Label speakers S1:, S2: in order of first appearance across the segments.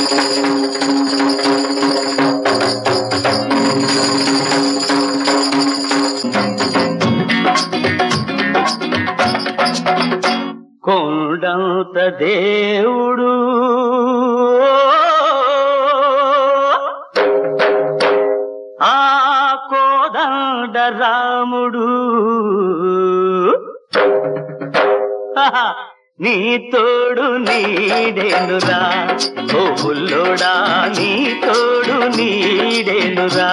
S1: కొండంత దేవుడు ఆ కోదండ రాముడు హహ, నీ తోడు నీడేనురా ఓ బుల్లోడా నీ తోడు నీడేనురా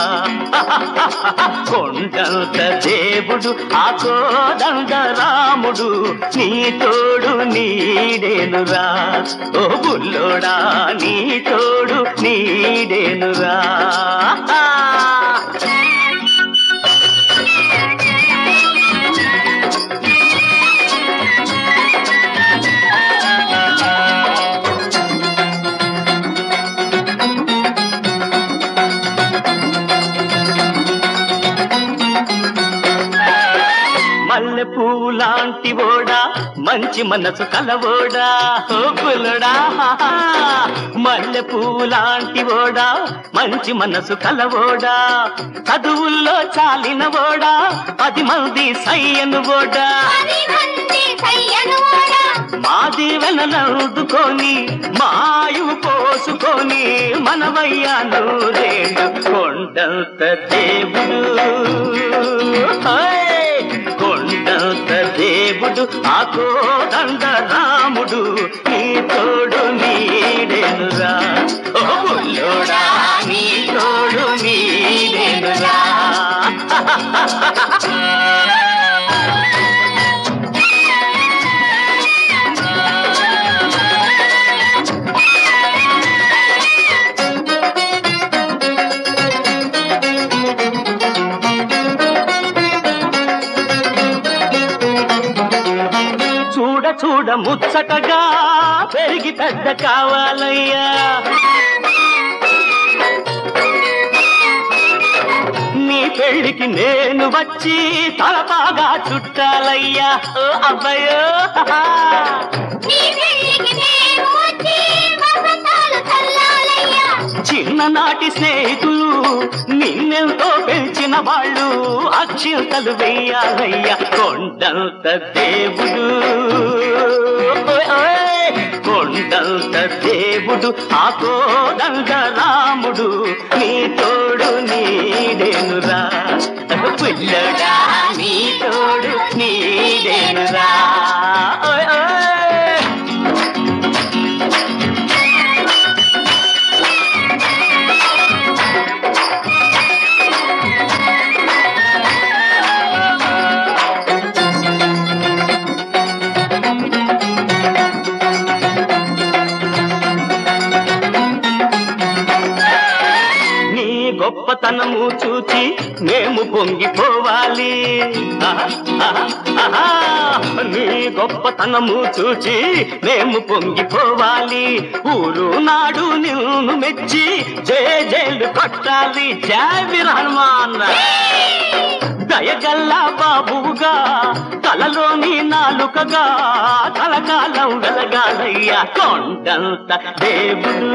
S1: కొండంత దేవుడు ఆ కోదండ రాముడు నీ తోడు నీడేనురా ఓ బుల్లోడా నీ తోడు నీడేనురా మల్లె పువ్వు లాంటి ఓడా మంచి మనసు కలవోడా ఓ పుల్లడా మల్లె పువ్వు లాంటి ఓడా మంచి మనసు కలవోడా చదువుల్లో చాలిన ఓడా పది మంది సయ్యను ఓడా
S2: పది మంది సయ్యనువాడా
S1: మాది వెనలందుకొని మాయు పోసుకొని మనవయ్య నూరేళ్ళు కొండంత దేవుడు హోయ్! కొండంత దేవుడు ఆ కోదండ రాముడు నీ తోడు నీడెనురా ఓ బుల్లోడా నీ తోడు నీడెనురా చూడ చూడ ముచ్చటగా పెరిగి పెద్ద కావాలయ్యా నీ పెళ్లికి నేను వచ్చి తలపాగా చుట్టాలయ్యా ఓ అబ్బాయో
S2: నీ పెళ్ళికి నేను వచ్చి వసంతాలు చల్లాలయ్యా
S1: చిన్ననాటి స్నేహితులు నిన్నెంతో పెంచిన వాళ్ళు అక్షింతలు వెయ్యాలయ్యా కొండంత దేవుడు ఓయ్ ఓయ్! కొండంత దేవుడు ఆ కోదండ రాముడు నీ తోడు నీడేనురా పిల్లడా నీ తోడు నీడేనురా ఓయ్ ఓయ్! నీ గొప్పతనము చూచి మేము పొంగిపోవాలి ఆహా, ఆహా, ఆహా. నీ గొప్పతనము చూచి మేము పొంగిపోవాలి ఊరు నాడు నిన్ను మెచ్చి జయ జైలు కొట్టాలి జయ హనుమాన్ దయగల్లా బాబుగా తలలోని నాలుకగా కలకాలం వెలగాలయ్యా కొండంత దేవుడు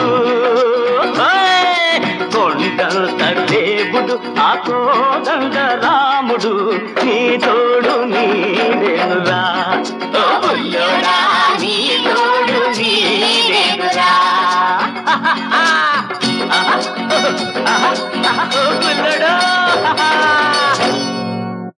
S1: ఓయ్! కొండంత దేవుడు ఆ కోదండ రాముడు నీ తోడు నీడేనురా ఓ బుల్లోడా నీ తోడు నీడేనురా ఆహా, ఆహా, ఆహా, ఓ బుల్లోడా